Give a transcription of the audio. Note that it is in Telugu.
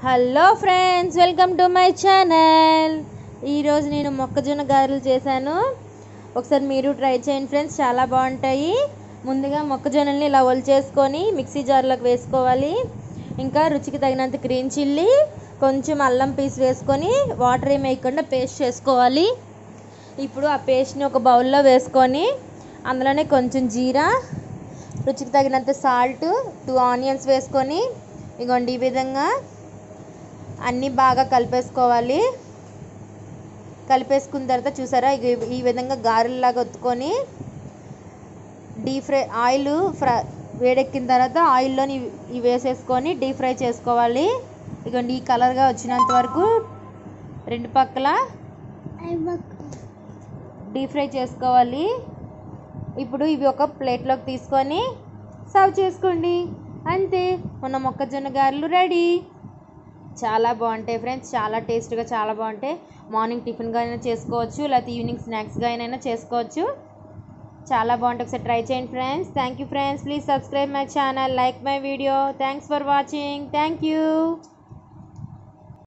hello friends welcome to my channel ఈరోజు నేను మొక్కజొన్న గారెలు చేశాను ఒకసారి మీరు ట్రై చేయండి ఫ్రెండ్స్ చాలా బాగుంటాయి ముందుగా మొక్కజొన్నల్ని ఇలా ఒలిచేసుకొని మిక్సీ జార్లోకి వేసుకోవాలి ఇంకా రుచికి తగినంత గ్రీన్ చిల్లీ కొంచెం అల్లం పీస్ వేసుకొని వాటర్ ఏమి వేయకుండా పేస్ట్ చేసుకోవాలి ఇప్పుడు ఆ పేస్ట్ని ఒక బౌల్లో వేసుకొని అందులోనే కొంచెం జీరా రుచికి తగినంత సాల్ట్ టూ ఆనియన్స్ వేసుకొని ఇగోండి ఈ విధంగా అన్నీ బాగా కలిపేసుకోవాలి కలిపేసుకున్న తర్వాత చూసారా ఇగ ఈ విధంగా గారెల్లాగా ఒత్తుకొని డీప్ ఫ్రై ఆయిల్ ఫ్రై వేడెక్కిన తర్వాత ఆయిల్లోని ఇవి వేసేసుకొని డీప్ ఫ్రై చేసుకోవాలి ఇగోండి ఈ కలర్గా వచ్చినంత వరకు రెండు పక్కల డీప్ ఫ్రై చేసుకోవాలి ఇప్పుడు ఇవి ఒక ప్లేట్లోకి తీసుకొని సర్వ్ చేసుకోండి అంతే మన మొక్కజొన్న గారెలు రెడీ చాలా బాగుంటాయి ఫ్రెండ్స్ చాలా టేస్ట్గా చాలా బాగుంటాయి మార్నింగ్ టిఫిన్గా అయినా చేసుకోవచ్చు లేకపోతే ఈవినింగ్ స్నాక్స్గా అయినా చేసుకోవచ్చు చాలా బాగుంటాయి ఒకసారి ట్రై చేయండి friends thank you friends please subscribe my channel like my video thanks for watching thank you